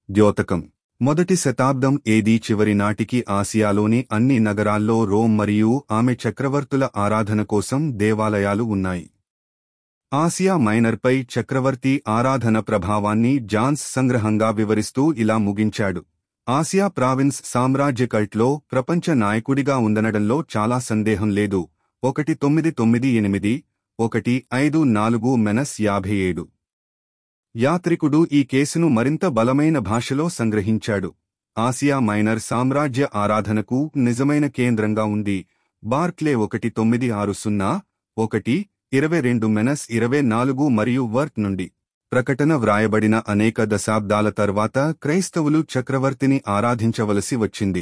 ద్యోతకం మొదటి శతాబ్దం ఏదీ చివరి నాటికి ఆసియాలోని అన్ని నగరాల్లో రోమ్ మరియు ఆమె చక్రవర్తుల ఆరాధన కోసం దేవాలయాలు ఉన్నాయి ఆసియా మైనర్పై చక్రవర్తి ఆరాధన ప్రభావాన్ని జాన్స్ సంగ్రహంగా వివరిస్తూ ఇలా ముగించాడు ఆసియా ప్రావిన్స్ సామ్రాజ్య కల్ట్లో ప్రపంచ నాయకుడిగా ఉందనడంలో చాలా సందేహం లేదు ఒకటి తొమ్మిది తొమ్మిది ఎనిమిది ఒకటి ఐదు నాలుగు మెనస్ యాభై ఏడు యాత్రికుడు ఈ కేసును మరింత బలమైన భాషలో సంగ్రహించాడు ఆసియా మైనర్ సామ్రాజ్య ఆరాధనకు నిజమైన కేంద్రంగా ఉంది బార్క్లే ఒకటి తొమ్మిది ఆరు సున్నా ఒకటి ఇరవై రెండు మెనస్ ఇరవై నాలుగు మరియు వర్క్ నుండి ప్రకటన వ్రాయబడిన అనేక దశాబ్దాల తర్వాత క్రైస్తవులు చక్రవర్తిని ఆరాధించవలసి వచ్చింది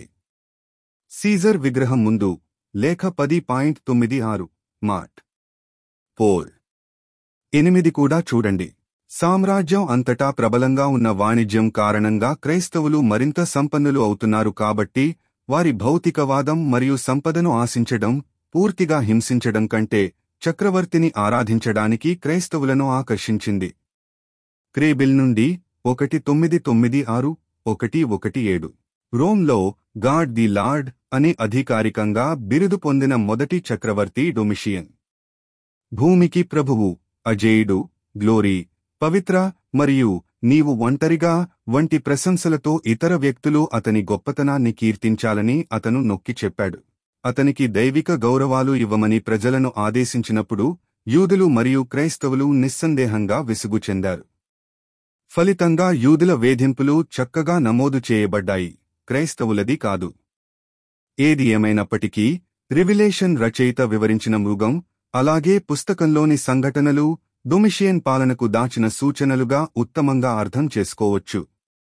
సీజర్ విగ్రహం ముందు లేఖ పది పాయింట్ తొమ్మిది ఆరు మాట్ పోల్ ఎనిమిది కూడా చూడండి సామ్రాజ్యం అంతటా ప్రబలంగా ఉన్న వాణిజ్యం కారణంగా క్రైస్తవులు మరింత సంపన్నులు అవుతున్నారు కాబట్టి వారి భౌతికవాదం మరియు సంపదను ఆశించడం పూర్తిగా హింసించడం కంటే చక్రవర్తిని ఆరాధించడానికి క్రైస్తవులను ఆకర్షించింది క్రేబిల్ నుండి ఒకటి తొమ్మిది తొమ్మిది ఆరు ఒకటి ఒకటి ఏడు రోమ్లో గాడ్ ది లార్డ్ అని అధికారికంగా బిరుదు పొందిన మొదటి చక్రవర్తి డొమిషియన్ భూమికి ప్రభువు అజేయుడు గ్లోరీ పవిత్ర మరియు నీవు ఒంటరిగా వంటి ప్రశంసలతో ఇతర వ్యక్తులు అతని గొప్పతనాన్ని కీర్తించాలని అతను నొక్కి చెప్పాడు అతనికి దైవిక గౌరవాలు ఇవ్వమని ప్రజలను ఆదేశించినప్పుడు యూదులు మరియు క్రైస్తవులు నిస్సందేహంగా విసుగు చెందారు ఫలితంగా యూదుల వేధింపులు చక్కగా నమోదు చేయబడ్డాయి క్రైస్తవులది కాదు ఏది ఏమైనప్పటికీ రివిలేషన్ రచయిత వివరించిన మృగం అలాగే పుస్తకంలోని సంఘటనలు డొమిషియన్ పాలనకు దాచిన సూచనలుగా ఉత్తమంగా అర్థం చేసుకోవచ్చు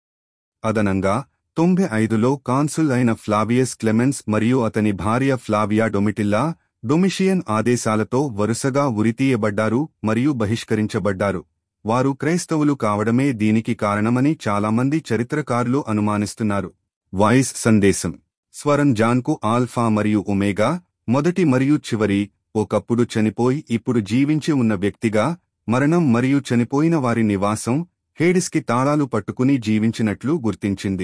అదనంగా తొంభై ఐదులో కాన్సుల్ అయిన ఫ్లావియస్ క్లెమెన్స్ మరియు అతని భార్య ఫ్లావియా డొమిటిల్లా డొమిషియన్ ఆదేశాలతో వరుసగా ఉరితీయబడ్డారు మరియు బహిష్కరించబడ్డారు వారు క్రైస్తవులు కావడమే దీనికి కారణమని చాలామంది చరిత్రకారులు అనుమానిస్తున్నారు వాయిస్ సందేశం స్వరం జాన్కు ఆల్ఫా మరియు ఒమేగా మొదటి మరియు చివరి ఒకప్పుడు చనిపోయి ఇప్పుడు జీవించి ఉన్న వ్యక్తిగా మరణం మరియు చనిపోయిన వారి నివాసం హేడిస్కి తాళాలు పట్టుకుని జీవించినట్లు గుర్తించింది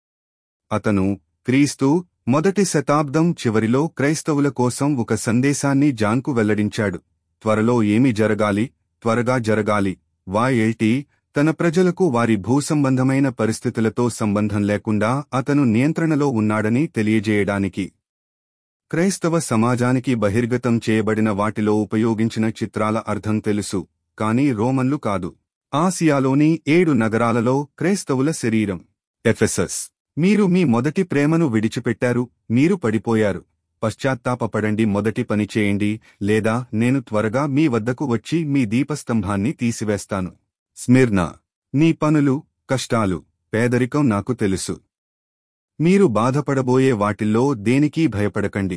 అతను క్రీస్తు మొదటి శతాబ్దం చివరిలో క్రైస్తవుల కోసం ఒక సందేశాన్ని జాన్కు వెల్లడించాడు త్వరలో ఏమి జరగాలి త్వరగా జరగాలి వాయెల్టీ తన ప్రజలకు వారి భూసంబంధమైన పరిస్థితులతో సంబంధం లేకుండా అతను నియంత్రణలో ఉన్నాడని తెలియజేయడానికి క్రైస్తవ సమాజానికి బహిర్గతం చేయబడిన వాటిలో ఉపయోగించిన చిత్రాల అర్థం తెలుసు కాని రోమన్లు కాదు ఆసియాలోని ఏడు నగరాలలో క్రైస్తవుల శరీరం ఎఫెసస్ మీరు మీ మొదటి ప్రేమను విడిచిపెట్టారు మీరు పడిపోయారు పశ్చాత్తాపపడండి మొదటి పని చేయండి లేదా నేను త్వరగా మీ వద్దకు వచ్చి మీ దీపస్తంభాన్ని తీసివేస్తాను స్మిర్నా నీ పనులు కష్టాలు పేదరికం నాకు తెలుసు మీరు బాధపడబోయే వాటిల్లో దేనికీ భయపడకండి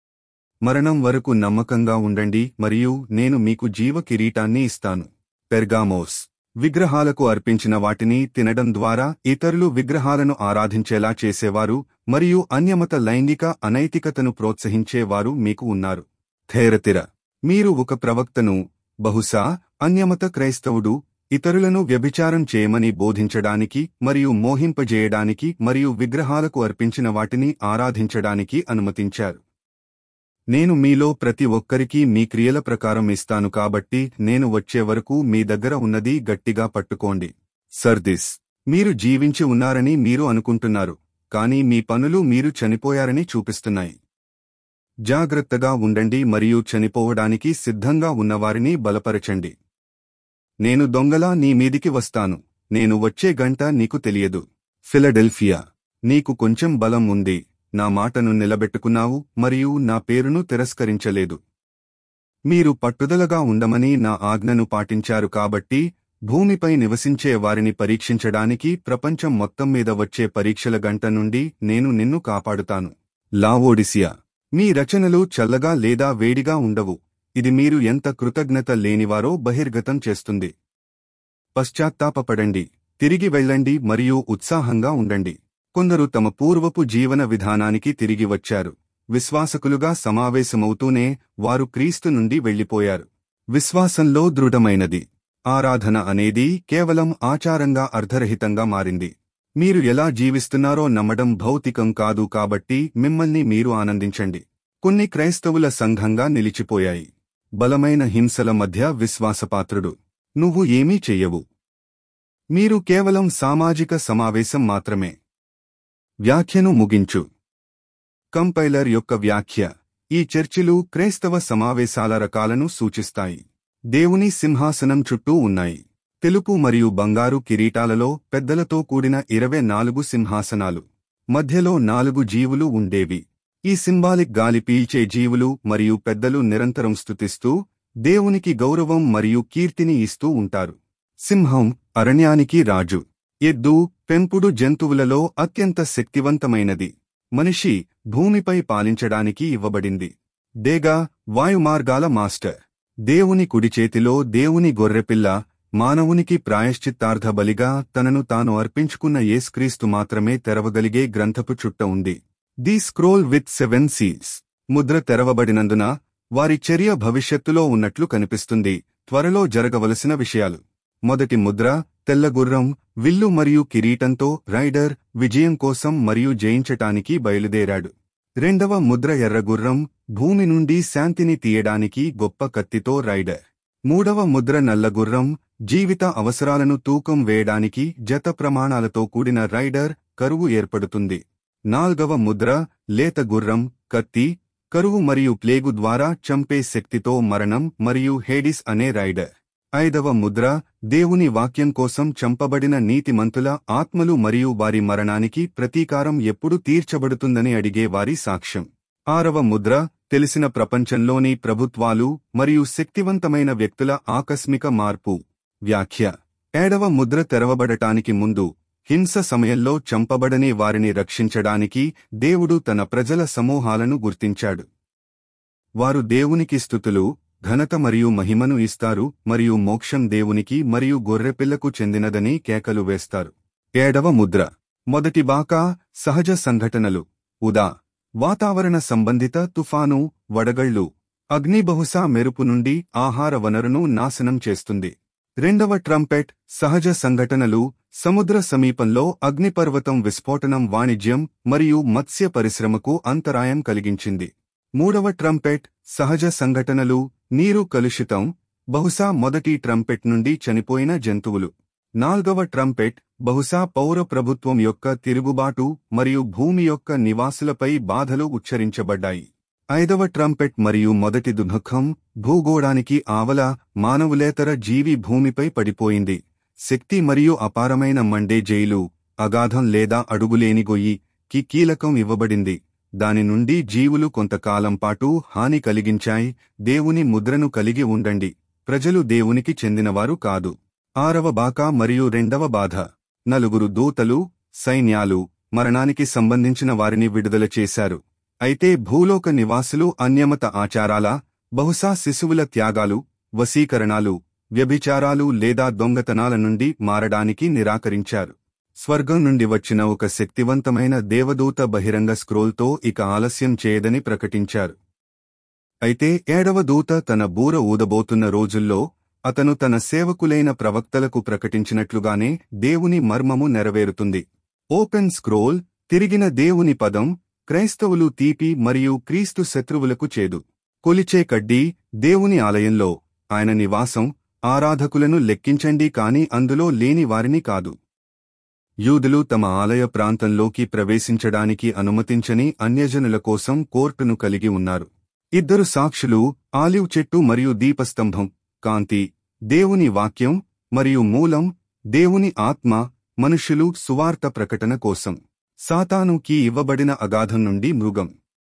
మరణం వరకు నమ్మకంగా ఉండండి మరియు నేను మీకు జీవ కిరీటాన్ని ఇస్తాను పెర్గామోస్ విగ్రహాలకు అర్పించిన వాటిని తినడం ద్వారా ఇతరులు విగ్రహాలను ఆరాధించేలా చేసేవారు మరియు అన్యమత లైంగిక అనైతికతను ప్రోత్సహించేవారు మీకు ఉన్నారు థేరతిర మీరు ఒక ప్రవక్తను బహుశా అన్యమత క్రైస్తవుడు ఇతరులను వ్యభిచారం చేయమని బోధించడానికి మరియు మోహింపజేయడానికి మరియు విగ్రహాలకు అర్పించిన వాటిని ఆరాధించడానికి అనుమతించారు నేను మీలో ప్రతి ఒక్కరికీ మీ క్రియల ప్రకారం ఇస్తాను కాబట్టి నేను వచ్చే వరకు మీ దగ్గర ఉన్నది గట్టిగా పట్టుకోండి సర్దిస్ మీరు జీవించి ఉన్నారని మీరు అనుకుంటున్నారు కానీ మీ పనులు మీరు చనిపోయారని చూపిస్తున్నాయి జాగ్రత్తగా ఉండండి మరియు చనిపోవడానికి సిద్ధంగా ఉన్నవారిని బలపరచండి నేను దొంగలా నీ మీదికి వస్తాను నేను వచ్చే గంట నీకు తెలియదు ఫిలడెల్ఫియా నీకు కొంచెం బలం ఉంది నా మాటను నిలబెట్టుకున్నావు మరియు నా పేరును తిరస్కరించలేదు మీరు పట్టుదలగా ఉండమని నా ఆజ్ఞను పాటించారు కాబట్టి భూమిపై నివసించే వారిని పరీక్షించడానికి ప్రపంచం మొత్తం మీద వచ్చే పరీక్షల గంట నుండి నేను నిన్ను కాపాడుతాను లావోడిసియా మీ రచనలు చల్లగా లేదా వేడిగా ఉండవు ఇది మీరు ఎంత కృతజ్ఞత లేనివారో బహిర్గతం చేస్తుంది పశ్చాత్తాపపడండి తిరిగి వెళ్ళండి మరియు ఉత్సాహంగా ఉండండి కొందరు తమ పూర్వపు జీవన విధానానికి తిరిగి వచ్చారు విశ్వాసకులుగా సమావేశమవుతూనే వారు క్రీస్తు నుండి వెళ్లిపోయారు విశ్వాసంలో దృఢమైనది ఆరాధన అనేది కేవలం ఆచారంగా అర్ధరహితంగా మారింది మీరు ఎలా జీవిస్తున్నారో నమ్మడం భౌతికం కాదు కాబట్టి మిమ్మల్ని మీరు ఆనందించండి కొన్ని క్రైస్తవుల సంఘంగా నిలిచిపోయాయి బలమైన హింసల మధ్య విశ్వాసపాత్రుడు నువ్వు ఏమీ చెయ్యవు మీరు కేవలం సామాజిక సమావేశం మాత్రమే వ్యాఖ్యను ముగించు కంపైలర్ యొక్క వ్యాఖ్య ఈ చర్చిలు క్రైస్తవ సమావేశాల రకాలను సూచిస్తాయి దేవుని సింహాసనం చుట్టూ ఉన్నాయి తెలుపు మరియు బంగారు కిరీటాలలో పెద్దలతో కూడిన ఇరవై నాలుగు సింహాసనాలు మధ్యలో నాలుగు జీవులు ఉండేవి ఈ సింబాలిక్ గాలి పీల్చే జీవులు మరియు పెద్దలు నిరంతరం స్తుతిస్తూ దేవునికి గౌరవం మరియు కీర్తిని ఇస్తూ ఉంటారు సింహం అరణ్యానికి రాజు ఎద్దు పెంపుడు జంతువులలో అత్యంత శక్తివంతమైనది మనిషి భూమిపై పాలించడానికి ఇవ్వబడింది డేగా వాయుమార్గాల మాస్టర్ దేవుని కుడి చేతిలో దేవుని గొర్రెపిల్ల మానవునికి ప్రాయశ్చిత్తార్థ బలిగా తనను తాను అర్పించుకున్న యేస్క్రీస్తు మాత్రమే తెరవగలిగే గ్రంథపు చుట్ట ఉంది the scroll with seven seals ముద్ర తెరవబడినందున వారి చర్య భవిష్యత్తులో ఉన్నట్లు కనిపిస్తుంది త్వరలో జరగవలసిన విషయాలు మొదటి ముద్ర తెల్లగుర్రం విల్లు మరియు కిరీటంతో రైడర్ విజయం కోసం మరియు జయించటానికి బయలుదేరాడు రెండవ ముద్ర ఎర్రగుర్రం భూమి నుండి శాంతిని తీయడానికి గొప్ప కత్తితో రైడర్ మూడవ ముద్ర నల్లగుర్రం జీవిత అవసరాలను తూకం వేయడానికి జత ప్రమాణాలతో కూడిన రైడర్ కరువు ఏర్పడుతుంది నాల్గవ ముద్ర లేత గుర్రం కత్తి కరువు మరియు ప్లేగు ద్వారా చంపే శక్తితో మరణం మరియు హేడిస్ అనే రైడర్ ఐదవ ముద్ర దేవుని వాక్యం కోసం చంపబడిన నీతిమంతుల ఆత్మలు మరియు వారి మరణానికి ప్రతీకారం ఎప్పుడు తీర్చబడుతుందని అడిగే వారి సాక్ష్యం ఆరవ ముద్ర తెలిసిన ప్రపంచంలోని ప్రభుత్వాలు మరియు శక్తివంతమైన వ్యక్తుల ఆకస్మిక మార్పు వ్యాఖ్య ఏడవ ముద్ర తెరవబడటానికి ముందు హింస సమయంలో చంపబడని వారిని రక్షించడానికి దేవుడు తన ప్రజల సమూహాలను గుర్తించాడు వారు దేవునికి స్థుతులు ఘనత మరియు మహిమను ఇస్తారు మరియు మోక్షం దేవునికి మరియు గొర్రెపిల్లకు చెందినదని కేకలు వేస్తారు ఏడవ ముద్ర మొదటి బాకా సహజ సంఘటనలు ఉదా వాతావరణ సంబంధిత తుఫాను వడగళ్ళు అగ్ని బహుశా మెరుపు నుండి ఆహార వనరును నాశనం చేస్తుంది రెండవ ట్రంపెట్ సహజ సంఘటనలు సముద్ర సమీపంలో అగ్నిపర్వతం విస్ఫోటనం వాణిజ్యం మరియు మత్స్య పరిశ్రమకు అంతరాయం కలిగించింది మూడవ ట్రంపెట్ సహజ సంఘటనలు నీరు కలుషితం బహుశా మొదటి ట్రంపెట్ నుండి చనిపోయిన జంతువులు నాల్గవ ట్రంపెట్ బహుశా పౌర ప్రభుత్వం యొక్క తిరుగుబాటు మరియు భూమి యొక్క నివాసులపై బాధలు ఉచ్చరించబడ్డాయి ఐదవ ట్రంపెట్ మరియు మొదటి దుఃఖం భూగోళానికి ఆవల మానవులేతర జీవి భూమిపై పడిపోయింది శక్తి మరియు అపారమైన మండే జైలు అగాధం లేదా అడుగులేని గొయ్యి కి కీలకం ఇవ్వబడింది దాని నుండి జీవులు కొంతకాలం పాటు హాని కలిగించాయి దేవుని ముద్రను కలిగి ఉండండి ప్రజలు దేవునికి చెందినవారు కాదు ఆరవ బాకా మరియు రెండవ బాధ నలుగురు దూతలు సైన్యాలు మరణానికి సంబంధించిన వారిని విడుదల చేశారు అయితే భూలోక నివాసులు అన్యమత ఆచారాల బహుశా శిశువుల త్యాగాలు వశీకరణాలు వ్యభిచారాలు లేదా దొంగతనాల నుండి మారడానికి నిరాకరించారు స్వర్గం నుండి వచ్చిన ఒక శక్తివంతమైన దేవదూత బహిరంగ స్క్రోల్తో ఇక ఆలస్యం చేయదని ప్రకటించారు అయితే ఏడవ దూత తన బూర ఊదబోతున్న రోజుల్లో అతను తన సేవకులైన ప్రవక్తలకు ప్రకటించినట్లుగానే దేవుని మర్మము నెరవేరుతుంది ఓపెన్ స్క్రోల్ తిరిగిన దేవుని పదం క్రైస్తవులు తీపి మరియు క్రీస్తు శత్రువులకు చేదు కొలిచే కడ్డీ దేవుని ఆలయంలో ఆయన నివాసం ఆరాధకులను లెక్కించండి కాని అందులో లేని వారిని కాదు యూదులు తమ ఆలయ ప్రాంతంలోకి ప్రవేశించడానికి అనుమతించని అన్యజనుల కోసం కోర్టును కలిగి ఉన్నారు ఇద్దరు సాక్షులు ఆలివ్ చెట్టు మరియు దీపస్తంభం కాంతి దేవుని వాక్యం మరియు మూలం దేవుని ఆత్మ మనుషులు సువార్త ప్రకటన కోసం సాతానుకి ఇవ్వబడిన అగాధం నుండి మృగం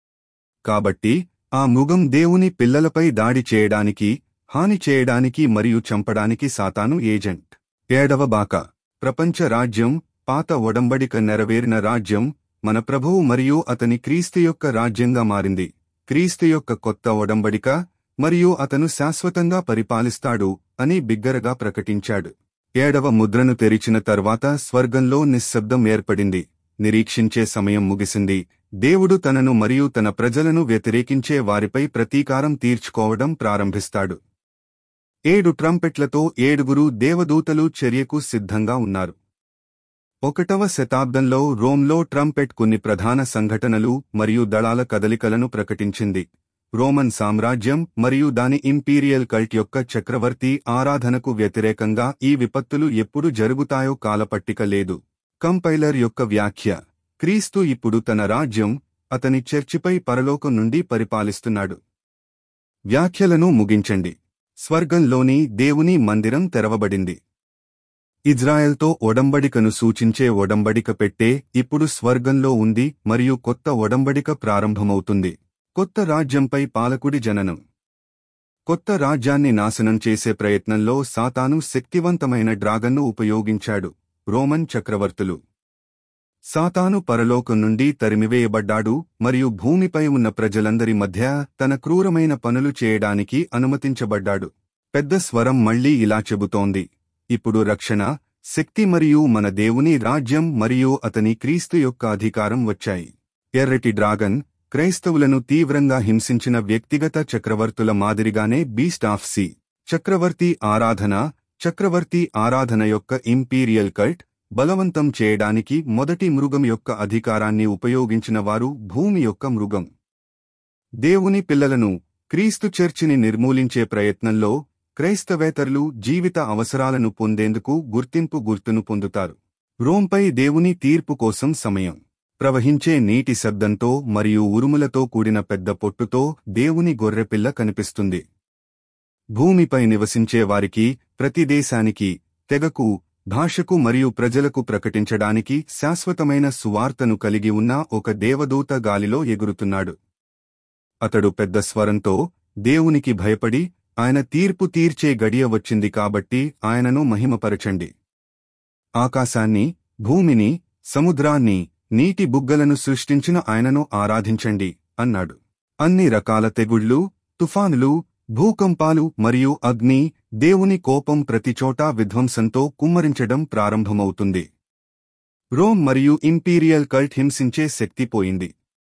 కాబట్టి ఆ మృగం దేవుని పిల్లలపై దాడి చేయడానికి హాని చేయడానికి మరియు చంపడానికి సాతాను ఏజెంట్ ఏడవ బాక ప్రపంచ రాజ్యం పాత ఒడంబడిక నెరవేరిన రాజ్యం మన ప్రభువు మరియు అతని క్రీస్తు యొక్క రాజ్యంగా మారింది క్రీస్తు యొక్క కొత్త ఒడంబడిక మరియు అతను శాశ్వతంగా పరిపాలిస్తాడు అని బిగ్గరగా ప్రకటించాడు ఏడవ ముద్రను తెరిచిన తర్వాత స్వర్గంలో నిశ్శబ్దం ఏర్పడింది నిరీక్షించే సమయం ముగిసింది దేవుడు తనను మరియు తన ప్రజలను వ్యతిరేకించే వారిపై ప్రతీకారం తీర్చుకోవడం ప్రారంభిస్తాడు ఏడు ట్రంపెట్లతో ఏడుగురు దేవదూతలు చర్యకు సిద్ధంగా ఉన్నారు ఒకటవ శతాబ్దంలో రోమ్లో ట్రంపెట్ కొన్ని ప్రధాన సంఘటనలు మరియు దళాల కదలికలను ప్రకటించింది రోమన్ సామ్రాజ్యం మరియు దాని ఇంపీరియల్ కల్ట్ యొక్క చక్రవర్తి ఆరాధనకు వ్యతిరేకంగా ఈ విపత్తులు ఎప్పుడు జరుగుతాయో కాలపట్టిక లేదు కంపైలర్ యొక్క వ్యాఖ్య క్రీస్తు ఇప్పుడు తన రాజ్యం అతని చర్చిపై పరలోకం నుండి పరిపాలిస్తున్నాడు వ్యాఖ్యలను ముగించండి స్వర్గంలోని దేవుని మందిరం తెరవబడింది ఇజ్రాయెల్తో ఒడంబడికను సూచించే ఒడంబడిక పెట్టే ఇప్పుడు స్వర్గంలో ఉంది మరియు కొత్త ఒడంబడిక ప్రారంభమవుతుంది కొత్త రాజ్యంపై పాలకుడి జననం కొత్త రాజ్యాన్ని నాశనం చేసే ప్రయత్నంలో సాతాను శక్తివంతమైన డ్రాగన్ను ఉపయోగించాడు రోమన్ చక్రవర్తులు సాతాను పరలోకం నుండి తరిమివేయబడ్డాడు మరియు భూమిపై ఉన్న ప్రజలందరి మధ్య తన క్రూరమైన పనులు చేయడానికి అనుమతించబడ్డాడు పెద్ద స్వరం మళ్లీ ఇలా చెబుతోంది ఇప్పుడు రక్షణ శక్తి మరియు మన దేవుని రాజ్యం మరియు అతని క్రీస్తు యొక్క అధికారం వచ్చాయి ఎర్రటి డ్రాగన్ క్రైస్తవులను తీవ్రంగా హింసించిన వ్యక్తిగత చక్రవర్తుల మాదిరిగానే బీస్ట్ ఆఫ్ సి చక్రవర్తి ఆరాధన చక్రవర్తి ఆరాధన యొక్క ఇంపీరియల్ కల్ట్ బలవంతం చేయడానికి మొదటి మృగం యొక్క అధికారాన్ని ఉపయోగించిన వారు భూమి యొక్క మృగం దేవుని పిల్లలను క్రీస్తు చర్చిని నిర్మూలించే ప్రయత్నంలో క్రైస్తవేతరులు జీవిత అవసరాలను పొందేందుకు గుర్తింపు గుర్తును పొందుతారు రోంపై దేవుని తీర్పు కోసం సమయం ప్రవహించే నీటి శబ్దంతో మరియు ఉరుములతో కూడిన పెద్ద పొట్టుతో దేవుని గొర్రెపిల్ల కనిపిస్తుంది భూమిపై నివసించే వారికి ప్రతి దేశానికి తెగకు భాషకు మరియు ప్రజలకు ప్రకటించడానికి శాశ్వతమైన సువార్తను కలిగి ఉన్న ఒక దేవదూత గాలిలో ఎగురుతున్నాడు అతడు పెద్ద స్వరంతో దేవునికి భయపడి ఆయన తీర్పు తీర్చే గడియ వచ్చింది కాబట్టి ఆయనను మహిమపరచండి ఆకాశాన్ని భూమిని సముద్రాన్ని నీటి బుగ్గలను సృష్టించిన ఆయనను ఆరాధించండి అన్నాడు అన్ని రకాల తెగుళ్లు తుఫానులు భూకంపాలు మరియు అగ్ని దేవుని కోపం ప్రతిచోటా విధ్వంసంతో కుమ్మరించడం ప్రారంభమవుతుంది రోమ్ మరియు ఇంపీరియల్ కల్ట్ హింసించే శక్తి పోయింది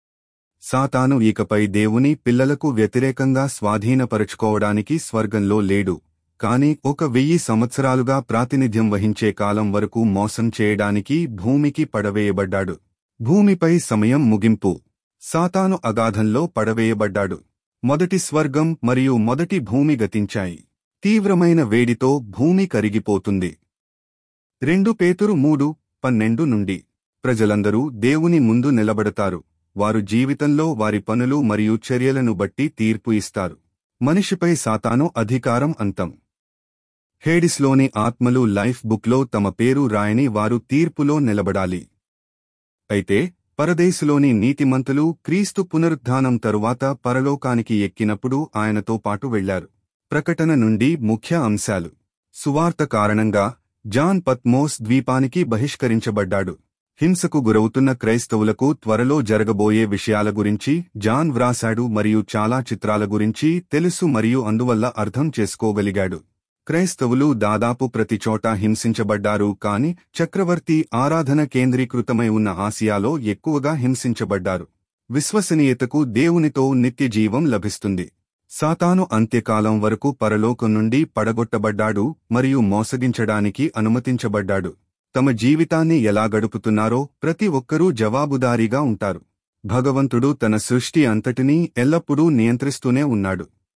సాతాను ఇకపై దేవుని పిల్లలకు వ్యతిరేకంగా స్వాధీనపరుచుకోవడానికి స్వర్గంలో లేడు కాని ఒక వెయ్యి సంవత్సరాలుగా ప్రాతినిధ్యం వహించే కాలం వరకు మోసం చేయడానికి భూమికి పడవేయబడ్డాడు భూమిపై సమయం ముగింపు సాతాను అగాధంలో పడవేయబడ్డాడు మొదటి స్వర్గం మరియు మొదటి భూమి గతించాయి తీవ్రమైన వేడితో భూమి కరిగిపోతుంది రెండు పేతురు మూడు పన్నెండు నుండి ప్రజలందరూ దేవుని ముందు నిలబడతారు వారు జీవితంలో వారి పనులు మరియు చర్యలను బట్టి తీర్పు ఇస్తారు మనిషిపై సాతాను అధికారం అంతం హేడిస్లోని ఆత్మలు లైఫ్ బుక్లో తమ పేరు రాయని వారు తీర్పులో నిలబడాలి అయితే పరదేశులోని నీతిమంతులు క్రీస్తు పునరుద్ధానం తరువాత పరలోకానికి ఎక్కినప్పుడు ఆయనతో పాటు వెళ్లారు ప్రకటన నుండి ముఖ్య అంశాలు సువార్త కారణంగా జాన్ పత్మోస్ ద్వీపానికి బహిష్కరించబడ్డాడు హింసకు గురవుతున్న క్రైస్తవులకు త్వరలో జరగబోయే విషయాల గురించి జాన్ వ్రాశాడు మరియు చాలా చిత్రాల గురించి తెలుసు మరియు అందువల్ల అర్థం చేసుకోగలిగాడు క్రైస్తవులు దాదాపు ప్రతి చోట హింసించబడ్డారు కాని చక్రవర్తి ఆరాధన కేంద్రీకృతమై ఉన్న ఆసియాలో ఎక్కువగా హింసించబడ్డారు విశ్వసనీయతకు దేవునితో నిత్యజీవం లభిస్తుంది సాతాను అంత్యకాలం వరకు పరలోకం నుండి పడగొట్టబడ్డాడు మరియు మోసగించడానికి అనుమతించబడ్డాడు తమ జీవితాన్ని ఎలా గడుపుతున్నారో ప్రతి ఒక్కరూ జవాబుదారీగా ఉంటారు భగవంతుడు తన సృష్టి అంతటినీ ఎల్లప్పుడూ నియంత్రిస్తూనే ఉన్నాడు